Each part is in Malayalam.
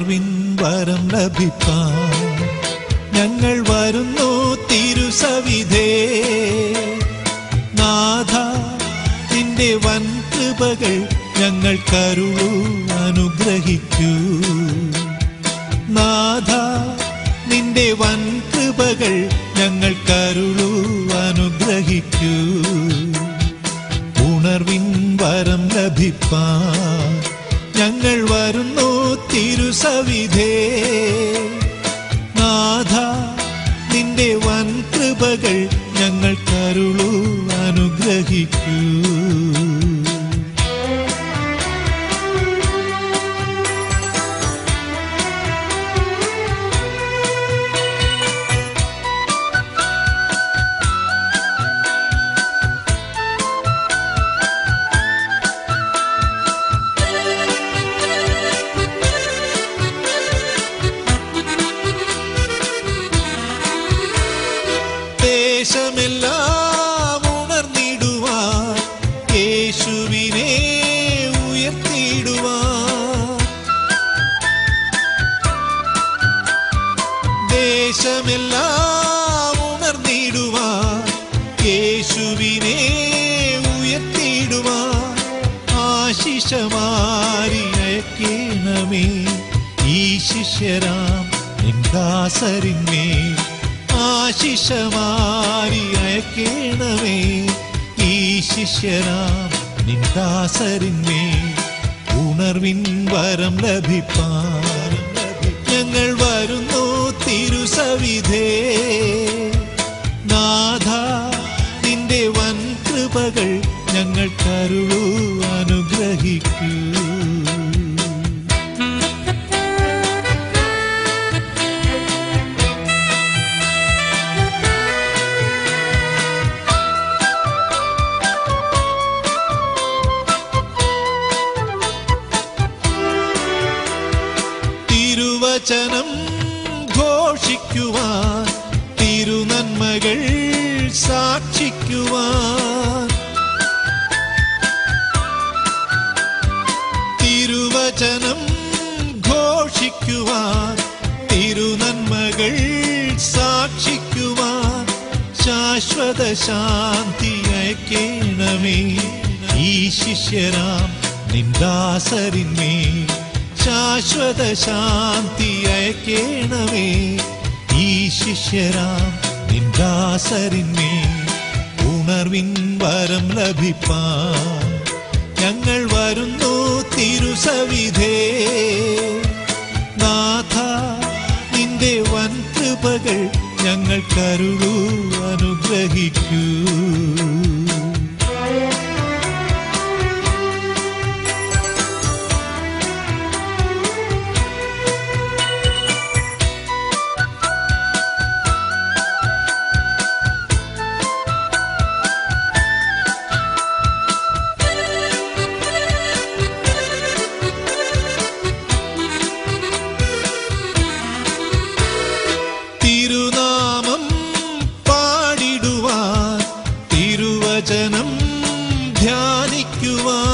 ഉണർവിൻ വരം ലഭിപ്പാൻ ഞങ്ങൾ വരുന്നു തിരുസവിധേ നാഥ നിന്റെ വൻ കൃപകൾ ഞങ്ങൾ കരുളു അനുഗ്രഹിക്കൂ നാഥ നിന്റെ വൻ കൃപകൾ ഞങ്ങൾ കരുളു അനുഗ്രഹിക്കൂ ഉണർവിൻ വരം ലഭിപ്പാൻ ഞങ്ങൾ വരുന്നു തിരുസവിധേ നാഥ നിന്റെ വൻ കൃപകൾ ഞങ്ങൾ കരുളു അനുഗ്രഹിക്കൂ ദേശമെല്ലാം ഉണർന്നിടുവാൻ യേശുവിനെ ഉയർത്തിയിടുവാൻ ദേശമെല്ലാം ഉണർന്നിടുവാൻ യേശുവിനെ ഉയർത്തിയിടുവാൻ ആശിഷമാരി അയക്കേണമേ ഈ ശിഷ്യരാം നിൻദാസരിന്മേൽ ആശിഷമാരി അയക്കേണമേ ഈ ശിഷ്യരാം നിൻദാസരിന്മേൽ ഉണർവിൻ വരം ലഭിപ്പാൻ ഞങ്ങൾ വരുന്നു തിരുസവിധേ നാഥ നിന്റെ വൻ കൃപകൾ ഞങ്ങൾ കരുളു അനുഗ്രഹിക്കൂ തിരുവചനം ഘോഷിക്കുവാൻ തിരുനന്മകൾ സാക്ഷിക്കുവാൻ തിരുവചനം ഘോഷിക്കുവാൻ തിരുനന്മകൾ സാക്ഷിക്കുവാൻ ശാശ്വത ശാന്തി അയക്കേണമേ ഈ ശിഷ്യരാം നിന്ദാസരിന്മേൽ ശാശ്വത ശാന്തി അയക്കേണമേ ഈ ശിഷ്യരാം നിന്ദാസരിന്മേൽ ഉണർവിൻ വരം ലഭിപ്പാൻ ഞങ്ങൾ വരുന്നു തിരുസവിധേ നാഥ നിന്റെ വൻ കൃപകൾ ഞങ്ങൾ കരുളു അനുഗ്രഹിക്കൂ തിരുനാമം പാടിടുവാൻ തിരുവചനം ധ്യാനിക്കുവാൻ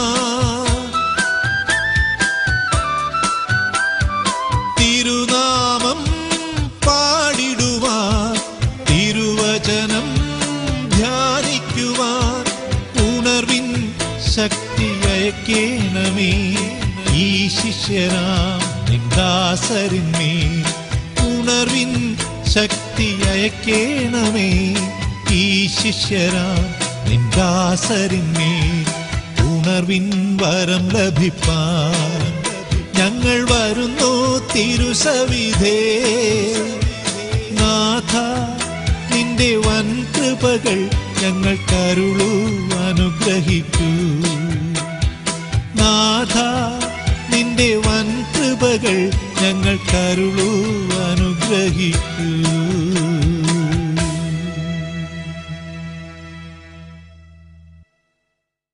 തിരുനാമം പാടിടുവാൻ തിരുവചനം ധ്യാനിക്കുവാൻ ഉണർവിൻ ശക്തി അയക്കേണമേ ഈ ശിഷ്യരാം നിന്ദാസരിന്മേൽ ഉണർവിൻ ശക്തി അയക്കേണമേ ഈ ശിഷ്യരാം നിന്ദാസരിന്മേൽ ഉണർവിൻ വരം ലഭിപ്പാൻ ഞങ്ങൾ വരുന്നു തിരുസവിധേ നാഥ നിന്റെ വൻ കൃപകൾ ഞങ്ങൾ കരുളു അനുഗ്രഹിക്കൂ നാഥ നിന്റെ വൻ കൃപകൾ ഞങ്ങൾ കരുളു അനുഗ്രഹിക്കൂ